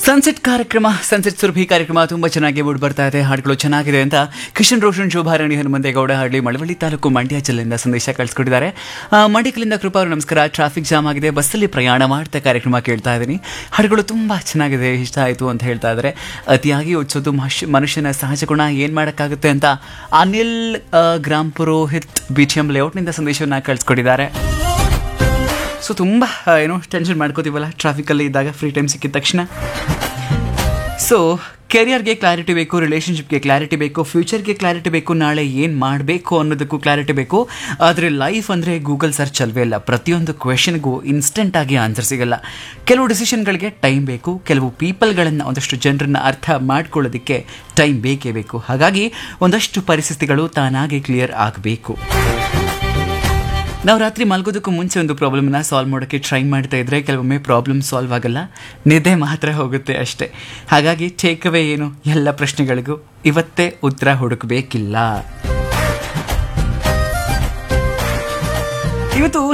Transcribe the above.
sunset ಕಾರ್ಯಕ್ರಮ sunset Surabhi ಕಾರ್ಯಕ್ರಮ ತುಂಬಾ ಚೆನ್ನಾಗಿ ಮೂಡ್ ಬರ್ತಾ ಇದೆ ಹಾಡುಗಳು ಚೆನ್ನಾಗಿದೆ ಅಂತ ಕಿಶನ್ ರೋಷನ್ ಶೋಭಾರಾಣಿ ಹನುಮಂತೇಗೌಡ ಹಳ್ಳಿ ಮಳವಳ್ಳಿ ತಾಲೂಕು ಮಂಡ್ಯ ಜಿಲ್ಲೆಯಿಂದ ಸಂದೇಶ ಕಳಿಸ್ಕೊಟ್ಟಿದ್ದಾರೆ ಆ, ಮಂಡ್ಯಕಲಿಂದ ಕೃಪಾ ಅವರು ನಮಸ್ಕಾರ ಟ್ರಾಫಿಕ್ ಜಾಮ್ ಆಗಿದೆ ಬಸ್ಸಲ್ಲಿ ಪ್ರಯಾಣ ಮಾಡ್ತಾ ಕಾರ್ಯಕ್ರಮ ಕೇಳ್ತಾ ಇದ್ದೀನಿ ಹಾಡುಗಳು ತುಂಬಾ ಚೆನ್ನಾಗಿದೆ ಇಷ್ಟ ಆಯಿತು ಅಂತ ಹೇಳ್ತಾ ಇದ್ದಾರೆ ಅತಿಯಾಗಿ ಉಚ್ಚೋದು ಮನುಷ್ಯ ಮನುಷ್ಯನ ಸಹಜ ಗುಣ ಏನು ಮಾಡೋಕ್ಕಾಗುತ್ತೆ ಅಂತ ಅನಿಲ್ ಆ, ಗ್ರಾಮ್ ಪುರೋಹಿತ್ ಬಿ ಟಿ ಎಂ ಲೇಔಟ್ನಿಂದ ಸಂದೇಶವನ್ನು ಕಳಿಸ್ಕೊಟ್ಟಿದ್ದಾರೆ ಸೊ ತುಂಬ ಏನೋ ಟೆನ್ಷನ್ ಮಾಡ್ಕೋತೀವಲ್ಲ ಟ್ರಾಫಿಕಲ್ಲಿ ಇದ್ದಾಗ ಫ್ರೀ ಟೈಮ್ ಸಿಕ್ಕಿದ ತಕ್ಷಣ ಸೊ ಕೆರಿಯರ್ಗೆ ಕ್ಲಾರಿಟಿ ಬೇಕು ರಿಲೇಷನ್ಶಿಪ್ಗೆ ಕ್ಲಾರಿಟಿ ಬೇಕು ಫ್ಯೂಚರ್ಗೆ ಕ್ಲಾರಿಟಿ ಬೇಕು ನಾಳೆ ಏನು ಮಾಡಬೇಕು ಅನ್ನೋದಕ್ಕೂ ಕ್ಲಾರಿಟಿ ಬೇಕು ಆದರೆ ಲೈಫ್ ಅಂದರೆ ಗೂಗಲ್ ಸರ್ಚ್ ಅಲ್ವೇ ಇಲ್ಲ ಪ್ರತಿಯೊಂದು ಕ್ವೆಶನ್ಗೂ ಇನ್ಸ್ಟೆಂಟಾಗಿ ಆನ್ಸರ್ ಸಿಗಲ್ಲ ಕೆಲವು ಡಿಸಿಷನ್ಗಳಿಗೆ ಟೈಮ್ ಬೇಕು ಕೆಲವು ಪೀಪಲ್ಗಳನ್ನು ಒಂದಷ್ಟು ಜನರನ್ನ ಅರ್ಥ ಮಾಡ್ಕೊಳ್ಳೋದಕ್ಕೆ ಟೈಮ್ ಬೇಕೇ ಬೇಕು ಹಾಗಾಗಿ ಒಂದಷ್ಟು ಪರಿಸ್ಥಿತಿಗಳು ತಾನಾಗೆ ಕ್ಲಿಯರ್ ಆಗಬೇಕು ನಾವು ರಾತ್ರಿ ಮಲ್ಗೋದಕ್ಕೂ ಮುಂಚೆ ಒಂದು ಪ್ರಾಬ್ಲಮ್ನ ಸಾಲ್ವ್ ಮಾಡೋಕ್ಕೆ ಟ್ರೈ ಮಾಡ್ತಾ ಇದ್ರೆ ಕೆಲವೊಮ್ಮೆ ಪ್ರಾಬ್ಲಮ್ ಸಾಲ್ವ್ ಆಗಲ್ಲ ನಿದ್ದೆ ಮಾತ್ರ ಹೋಗುತ್ತೆ ಅಷ್ಟೇ ಹಾಗಾಗಿ ಟೇಕ್ ಅವೇ ಏನು ಎಲ್ಲ ಪ್ರಶ್ನೆಗಳಿಗೂ ಇವತ್ತೇ ಉತ್ತರ ಹುಡುಕಬೇಕಿಲ್ಲ ಇವತ್ತು